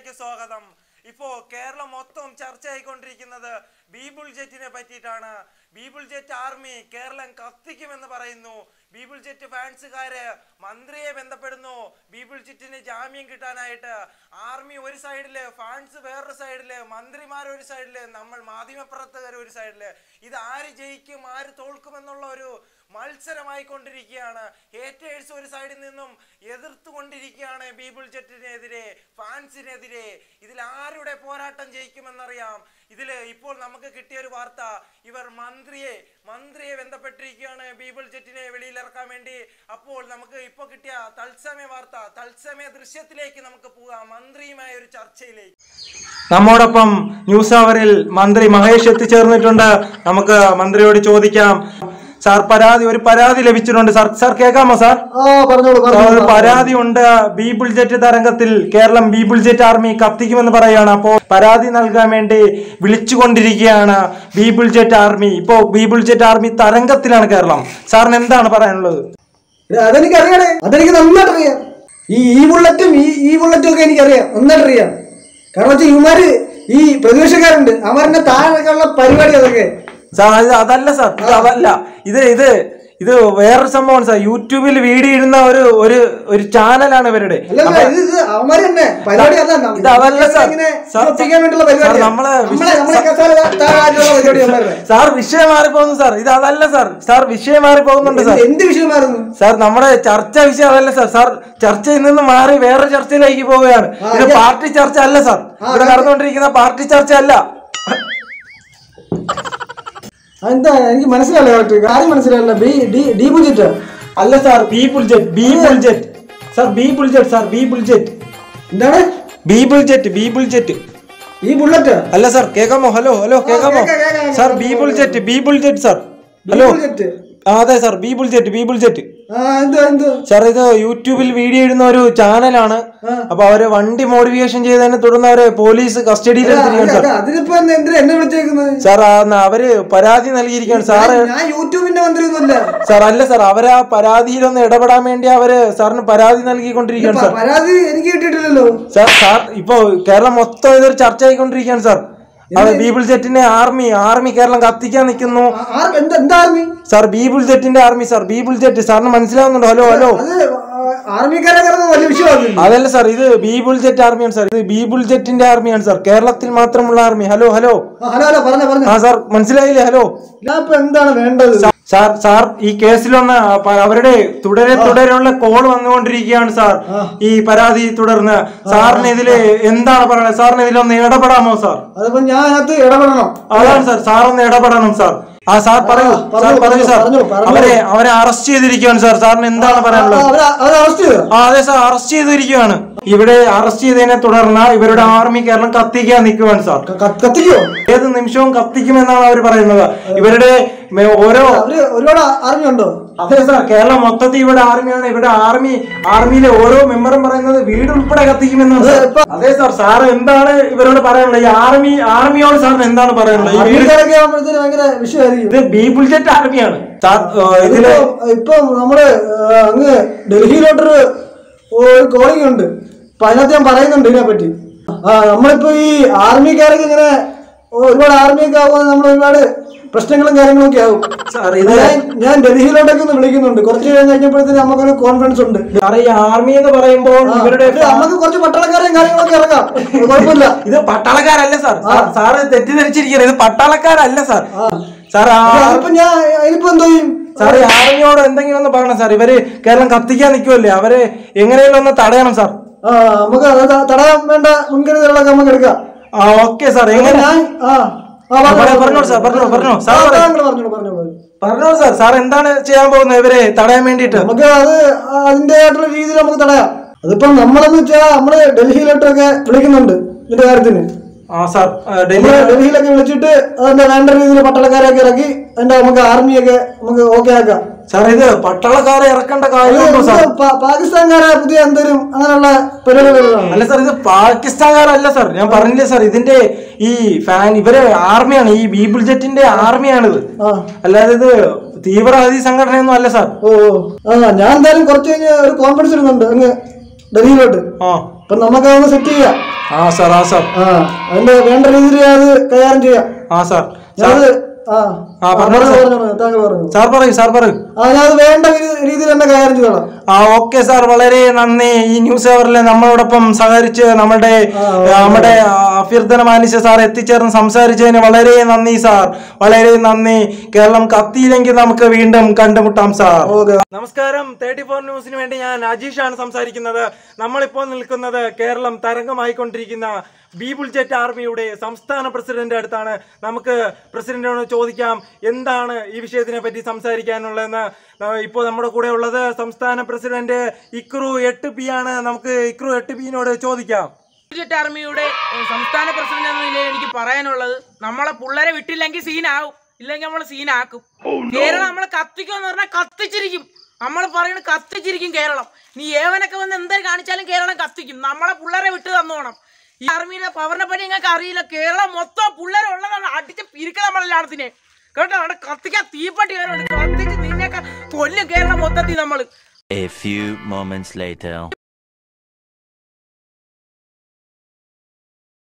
വാർത്തയിലേക്ക് സ്വാഗതം ഇപ്പോ കേരളം മൊത്തം ചർച്ചയായിക്കൊണ്ടിരിക്കുന്നത് ബീബിൾ ജെറ്റിനെ പറ്റിയിട്ടാണ് ബീബിൾ ജെറ്റ് ആർമി കേരളം കത്തിക്കുമെന്ന് പറയുന്നു ബീബിൾ ജെറ്റ് ഫാൻസുകാര് മന്ത്രിയെ ബന്ധപ്പെടുന്നു ബീബിൾ ജെറ്റിന് ജാമ്യം കിട്ടാനായിട്ട് ആർമി ഒരു സൈഡില് ഫാൻസ് വേറൊരു സൈഡില് മന്ത്രിമാർ ഒരു സൈഡില് നമ്മൾ മാധ്യമപ്രവർത്തകർ ഒരു സൈഡില് ഇത് ആര് ജയിക്കും ആര് തോൽക്കുമെന്നുള്ള ഒരു മത്സരമായി കൊണ്ടിരിക്കുകയാണ് ഹേറ്റേഴ്സ് ഒരു സൈഡിൽ നിന്നും എതിർത്തുകൊണ്ടിരിക്കുകയാണ് ബീബിൾ ജെറ്റിനെതിരെ ഫാൻസിനെതിരെ ഇതിൽ ആരുടെ പോരാട്ടം ജയിക്കുമെന്നറിയാം ഇതിൽ ഇപ്പോൾ നമുക്ക് കിട്ടിയ ഒരു വാർത്ത ഇവർ മന്ത്രിയെ മന്ത്രിയെ ബന്ധപ്പെട്ടിരിക്കുകയാണ് ബീബിൾ ജെറ്റിനെ വെളിയിലിറക്കാൻ വേണ്ടി അപ്പോൾ നമുക്ക് ഇപ്പോൾ കിട്ടിയ തത്സമയ വാർത്ത തത്സമയ ദൃശ്യത്തിലേക്ക് നമുക്ക് പോകാം മന്ത്രിയുമായ ഒരു ചർച്ചയിലേക്ക് നമ്മോടൊപ്പം ന്യൂസ് അവറിൽ മന്ത്രി മഹേഷ് എത്തിച്ചേർന്നിട്ടുണ്ട് നമുക്ക് മന്ത്രിയോട് ചോദിക്കാം സാർ പരാതി ഒരു പരാതി ലഭിച്ചിട്ടുണ്ട് സാർ സാർ കേൾക്കാമോ സാർ ആ പറഞ്ഞോളൂ സാർ, ഒരു പറഞ്ഞോളൂ പരാതി ഉണ്ട് ബീബിൾ ജെറ്റ് തരംഗത്തിൽ കേരളം ബീബിൾ ജെറ്റ് ആർമി കത്തിക്കുമെന്ന് പറയുകയാണ് അപ്പോൾ പരാതി നൽകാൻ വേണ്ടി വിളിച്ചുകൊണ്ടിരിക്കുകയാണ് ബീബിൾ ജെറ്റ് ആർമി ഇപ്പോ ബീബിൾ ജെറ്റ് ആർമി തരംഗത്തിലാണ് കേരളം സാറിന് എന്താണ് പറയാനുള്ളത് എടാ, അതെനിക്ക് അറിയണേ അതെനിക്ക് നന്നായിട്ട് അറിയാം ഈ ഈ ബുള്ളറ്റും ഈ ഈ ബുള്ളറ്റും ഒക്കെ എനിക്കറിയാം നന്നായിട്ട് അറിയാം കാരണം വെച്ചാൽ ഇവന്മാര് ഈ പ്രതിപക്ഷക്കാരുണ്ട് അവരുടെ താഴെയുള്ള പരിപാടി അതൊക്കെ സാർ ഇത് അതല്ല സാർ ഇത് അതല്ല ഇത് ഇത് ഇത് വേറൊരു സംഭവമാണ് സാർ യൂട്യൂബിൽ വീഡിയോ ഇടുന്ന ഒരു ഒരു ഒരു ചാനലാണ് ഇവരുടെ അല്ല അല്ല, ഇത് ഇത് അവന്മാര് തന്നെ പരിപാടി അതാണ് ഇത് അതല്ല സാർ. ഇങ്ങനെ സാർ, ഒപ്പിക്കാൻ വേണ്ടിയുള്ള സാർ, പരിപാടി നമ്മളെ നമ്മളെ വിശ്വ- നമ്മളെ കസാല താഴെയുള്ള പരിപാടി അവന്മാരുടെ സാർ വിഷയം മാറിപ്പോകുന്നു സാർ ഇത് അതല്ല സാർ സാർ വിഷയം മാറിപ്പോകുന്നുണ്ട് സാർ എന്ത് എന്ത് വിഷയമായിരുന്നു സാർ നമ്മുടെ ചർച്ച വിഷയം അതല്ല സാർ സാർ ചർച്ചയിൽ നിന്ന് മാറി വേറെ ചർച്ചയിലേക്ക് പോവുകയാണ് ആ, ഇത് ഇത് പാർട്ടി ചർച്ച അല്ല സാർ ആ, ഇവിടെ അതെ. നടന്നുകൊണ്ടിരിക്കുന്ന പാർട്ടി ചർച്ച അല്ല എന്താ എനിക്ക് മനസ്സിലായില്ല കറക്റ്റ് കാര്യം മനസ്സിലായില്ല ബി ഡി ഡി ബുജിറ്റ് അല്ല sir B bull jet B bull jet sir B bull jet sir B bull jet എന്താണ് ബി ബുൾജെറ്റ് ബി ബുൾജെറ്റ് ഈ ബുള്ളറ്റ് അല്ല സാർ കേൾക്കാമോ ഹലോ ഹലോ കേൾക്കാമോ കേൾക്കാം, കേൾക്കാം, സാർ കേൾക്കാം. B bull jet B bull jet sir B hello bullet ആ, അതെ sir B bull jet B bull jet ആ എന്ത് എന്ത് സാർ ഇത് യൂട്യൂബിൽ വീഡിയോ ഇടുന്ന ഒരു ചാനലാണ് ആ. അപ്പൊ അവര് വണ്ടി മോഡിഫിക്കേഷൻ ചെയ്തതിനെ തുടർന്ന് അവരെ പോലീസ് കസ്റ്റഡിയിൽ എടുത്തിരിക്കുകയാണ് സാർ അല്ല, അതിനിപ്പോ എന്ത് എന്തിനാ എന്നെ വിളിച്ചേക്കുന്നത് സാർ ആ, ന്ന അവര് പരാതി നൽകിയിരിക്കുകയാണ് സാറ് ഞാൻ- ഞാൻ യൂട്യൂബിന്റെ മന്ത്രിയൊന്നുമല്ല സാർ അല്ല സാർ അവര് ആ പരാതിയിലൊന്ന് ഇടപെടാൻ വേണ്ടി അവര് സാറിന് പരാതി നൽകിക്കൊണ്ടിരിക്കുകയാണ് സാർ പരാതി എനിക്ക് കിട്ടിയിട്ടില്ലല്ലോ സാർ സാർ ഇപ്പൊ കേരളം മൊത്തം ഇതൊരു ചർച്ച ആയിക്കൊണ്ടിരിക്കുകയാണ് സാർ അത് ബീബിൾ ജെറ്റിന്റെ ആർമി ആർമി കേരളം കത്തിക്കാൻ നിൽക്കുന്നു ആ- ആർ- എന്താ എന്താ ആർമി സാർ ബീബിൾ ജെറ്റിന്റെ ആർമി സാർ ബീബിൾ ജെറ്റ് സാറിന് മനസ്സിലാവുന്നുണ്ടോ ഹലോ ഹലോ അത് ആ- ആർമിക്കാരെ കിടന്ന് വലിയ വിഷയമാകില്ല അതല്ല സാർ ഇത് ബീബിൾ ജെറ്റ് ആർമിയാണ് സാർ ഇത് ബീബിൾ ജെറ്റിന്റെ ആർമിയാണ് സാർ കേരളത്തിൽ മാത്രമുള്ള army hello hello hello hello പറഞ്ഞ പറഞ്ഞ ആ സാർ മനസ്സിലായില്ലേ ഹലോ ഞാൻ ഇപ്പൊ എന്താണ് വേണ്ടത് സാർ സാർ ഈ കേസിലൊന്ന് പ- അവരുടെ തുടരെ തുടരെയുള്ള കോൾ വന്നുകൊണ്ടിരിക്കുകയാണ് സാർ ആ. ഈ പരാതി തുടർന്ന് സാറിന് ഇതില് എന്താണ് പറയുന്നത് സാറിന് ഇതിലൊന്ന് ഇടപെടാമോ സാർ അതിപ്പോ ഞാൻ അതിനകത്ത് ഇടപെടണം അതാണ് സാർ സാർ ഒന്ന് ഇടപെടണം സാർ ആ സാർ പറയൂ ആ, സാർ പറഞ്ഞോ, പറയൂ സാർ പറഞ്ഞോ, പറഞ്ഞോ. അവരെ അവരെ അറസ്റ്റ് ചെയ്തിരിക്കുകയാണ് സാർ സാറിന് എന്താണ് പറയാനുള്ളത് അവരെ അവരെ അറസ്റ്റ് ചെയ്തോ ആ അതെ സാർ അറസ്റ്റ് ചെയ്തിരിക്കുകയാണ് ഇവിടെ അറസ്റ്റ് ചെയ്തതിനെ തുടർന്ന് ഇവരുടെ ആർമി കേരളം കത്തിക്കാൻ നിൽക്കുകയാണ് സാർ ക- ക- കത്തിക്കോ ഏത് നിമിഷവും കത്തിക്കുമെന്നാണ് അവർ പറയുന്നത് ഇവരുടെ മെ- ഓരോ അവര് ഒരുപാട് ആർമി ഉണ്ടോ അതെ സാർ കേരളം മൊത്തത്തിൽ ഇവിടെ ആർമിയാണ് ഇവിടെ ആർമി ആർമിയിലെ ഓരോ മെമ്പറും പറയുന്നത് വീട് ഉൾപ്പെടെ കത്തിക്കുമെന്നാണ് സാർ. അതെ സാർ സാർ എന്താണ് ഇവരോട് പറയാനുള്ളത് ഈ ആർമി ആർമിയോട് സാറിന് എന്താണ് പറയാനുള്ളത് ഈ വീട് ആർമിക്കാരൊക്കെ ആകുമ്പോഴത്തേന് ഭയങ്കര വിഷയമായിരിക്കും ഇത് ബി ബുൾജറ്റ് ആർമിയാണ് സാർ ഏഹ്, ഇതില് ഇപ്പൊ ഇപ്പൊ നമ്മുടെ ആ, അങ്ങ് ഡൽഹിയിലോട്ടൊരു ഒരു കോളിംഗ് ഉണ്ട് അപ്പൊ അതിനകത്ത് ഞാൻ പറയുന്നുണ്ട് ഇതിനെപ്പറ്റി ആ നമ്മളിപ്പോ ഈ ആർമിക്കാരൊക്കെ ഇങ്ങനെ ഒരുപാട് ആർമിയൊക്കെ ആകുമ്പോൾ നമ്മൾ ഒരുപാട് പ്രശ്നങ്ങളും കാര്യങ്ങളും ഒക്കെ ആവും സാർ ഇത് ഞാൻ ഞാൻ ഡൽഹിയിലോട്ടൊക്കെ ഒന്ന് വിളിക്കുന്നുണ്ട് കുറച്ച് കഴിഞ്ഞ് കഴിഞ്ഞപ്പോഴത്തേന് നമുക്കൊരു കോൺഫിഡൻസ് ഉണ്ട് സാർ ഈ ആർമി എന്ന് പറയുമ്പോൾ ആ, ഇവരുടെ ഇത് നമുക്ക് കുറച്ച് പട്ടാളക്കാരെയും കാര്യങ്ങളൊക്കെ ഇറങ്ങാം അത് കുഴപ്പമില്ല ഇത് പട്ടാളക്കാരല്ല സാർ സാർ സാറ് തെറ്റിദ്ധരിച്ചിരിക്കുന്നത് ഇത് പട്ടാളക്കാരല്ല സാർ സാർ ആ അതിപ്പോ ഞാൻ അതിനിപ്പോ എന്തോ ചെയ്യും സാർ ഈ ആർമിയോട് എന്തെങ്കിലും ഒന്ന് പറയണം സാർ ഇവര് കേരളം കത്തിക്കാൻ നിൽക്കുമല്ലേ അവരെ എങ്ങനെയെങ്കിലും ഒന്ന് തടയണം സാർ ആ നമുക്ക് അത് ത- തടയാൻ വേണ്ട മുൻകരുതലുകളൊക്കെ നമുക്ക് എടുക്കാം ആ ഓക്കെ സാർ എങ്ങനെ ഞാൻ ആ ആ, പറഞ്ഞോ, പറഞ്ഞോ, പറഞ്ഞോ സാർ, പറഞ്ഞോ, പറഞ്ഞോ. സാർ ആ, പറയൂ. താങ്കൾ പറഞ്ഞോളൂ, പറഞ്ഞോളൂ, പറഞ്ഞോളൂ. പറഞ്ഞോ സാർ സാർ എന്താണ് ചെയ്യാൻ പോകുന്നത് ഇവരെ തടയാൻ വേണ്ടിയിട്ട് നമുക്ക് അത് അതിന്റേതായിട്ടുള്ള രീതിയിൽ നമുക്ക് തടയാം അതിപ്പം നമ്മളെന്ന് വെച്ചാൽ നമ്മള് ഡൽഹിയിലോട്ടൊക്കെ വിളിക്കുന്നുണ്ട് ഇതിന്റെ കാര്യത്തിന് ആ സാർ ആ, ഡൽഹി നമ്മള് ഡൽഹിയിലൊക്കെ വിളിച്ചിട്ട് അതിന്റെ വേണ്ട രീതിയിൽ പട്ടാളക്കാരെയൊക്കെ ഇറക്കി അതിന്റെ നമുക്ക് ആർമിയൊക്കെ നമുക്ക് ഓക്കെ ആക്കാം സാർ ഇത് പട്ടാളക്കാരെ ഇറക്കേണ്ട കാര്യമുണ്ടോ സാർ ഇത് പ- പാകിസ്ഥാൻകാരെ പുതിയ എന്തേലും അങ്ങനെയുള്ള പരിപാടികളാണ് അല്ല സാർ ഇത് പാകിസ്ഥാൻകാരല്ല സാർ ഞാൻ പറഞ്ഞില്ലേ സാർ ഇതിന്റെ ഈ ഫാൻ ഇവരെ ആർമിയാണ് ഈ ബീബിൾ ജെറ്റിന്റെ ആർമിയാണിത് ആ അല്ലാതെ ഇത് തീവ്രവാദി സംഘടനയൊന്നും അല്ല സാർ ഓ ആ ഞാൻ എന്തായാലും കുറച്ച് കഴിഞ്ഞ് ഒരു കോൺഫിഡൻസ് ഇടുന്നുണ്ട് അങ്ങ് ഡൽഹിയിലോട്ട് ആ അപ്പൊ നമുക്ക് അതൊന്ന് സെറ്റ് ചെയ്യാം ആ സാർ ആ സാർ ആ അതിന്റെ വേണ്ട രീതിയിൽ അത് കൈകാര്യം ചെയ്യാം ആ സാർ ഞാനത് ആ ആ, ആ, പറഞ്ഞോ, പറഞ്ഞു സാർ. പറഞ്ഞു പറഞ്ഞു. താങ്കൾ പറഞ്ഞു സാർ പറയൂ സാർ പറയൂ ആ ഞാനത് വേണ്ട രീതി- രീതിയിൽ തന്നെ കൈകാര്യം ചെയ്തോളാം ആ ഓക്കെ സാർ വളരെ നന്ദി ഈ ന്യൂസ് അവറിൽ നമ്മളോടൊപ്പം സഹകരിച്ച് നമ്മുടെ ആ, നമ്മുടെ ആ, അഭ്യർത്ഥന മാനിച്ച സാർ എത്തിച്ചേർന്ന് സംസാരിച്ചതിന് വളരെ നന്ദി സാർ വളരെ നന്ദി കേരളം കത്തിയില്ലെങ്കിൽ നമുക്ക് വീണ്ടും കണ്ടുമുട്ടാം സാർ ഓക്കെ നമസ്കാരം തേർട്ടി ഫോർ ന്യൂസിന് വേണ്ടി ഞാൻ അജീഷാണ് സംസാരിക്കുന്നത് നമ്മളിപ്പോൾ നിൽക്കുന്നത് കേരളം തരംഗമായിക്കൊണ്ടിരിക്കുന്ന ബീബുൾ ജെറ്റ് ആർമിയുടെ സംസ്ഥാന പ്രസിഡന്റ് അടുത്താണ് നമുക്ക് പ്രസിഡന്റിനോട് ചോദിക്കാം എന്താണ് ഈ വിഷയത്തിനെ പറ്റി സംസാരിക്കാനുള്ളതെന്ന് ന- ഇപ്പോൾ നമ്മുടെ കൂടെ ഉള്ളത് സംസ്ഥാന പ്രസിഡന്റ് ഇക്രു എട്ട് പി ആണ് നമുക്ക് ഇക്രു എട്ട് പിന്നോട് ചോദിക്കാം ജെറ്റ് ആർമിയുടെ ഏഹ്, സംസ്ഥാന പ്രസിഡന്റ് എന്ന നിലയിൽ എനിക്ക് പറയാനുള്ളത് നമ്മളെ പിള്ളേരെ വിട്ടില്ലെങ്കിൽ സീനാവും ഇല്ലെങ്കിൽ നമ്മൾ സീനാക്കും കേരളം നമ്മളെ കത്തിക്കും എന്ന് പറഞ്ഞാൽ കത്തിച്ചിരിക്കും നമ്മൾ പറയുന്നത് കത്തിച്ചിരിക്കും കേരളം നീ ഏവനൊക്കെ വന്ന് എന്തൊരു കാണിച്ചാലും കേരളം കത്തിക്കും നമ്മളെ പിള്ളേരെ വിട്ട് തന്നോണം ഈ ആർമിയുടെ പവറിനെ പറ്റി നിങ്ങൾക്ക് അറിയില്ല കേരളം മൊത്തം പിള്ളേരെ ഉള്ളതാണ് അടിച്ച് പിരിക്കുക നമ്മളെല്ലാത്തിനെ കേട്ടോ അവിടെ കത്തിക്കാൻ തീപ്പട്ടി വരെ ഉണ്ട് കത്തിച്ച് നിന്നെയൊക്കെ കൊല്ലും കേരളം മൊത്തത്തിൽ നമ്മൾ A few moments later.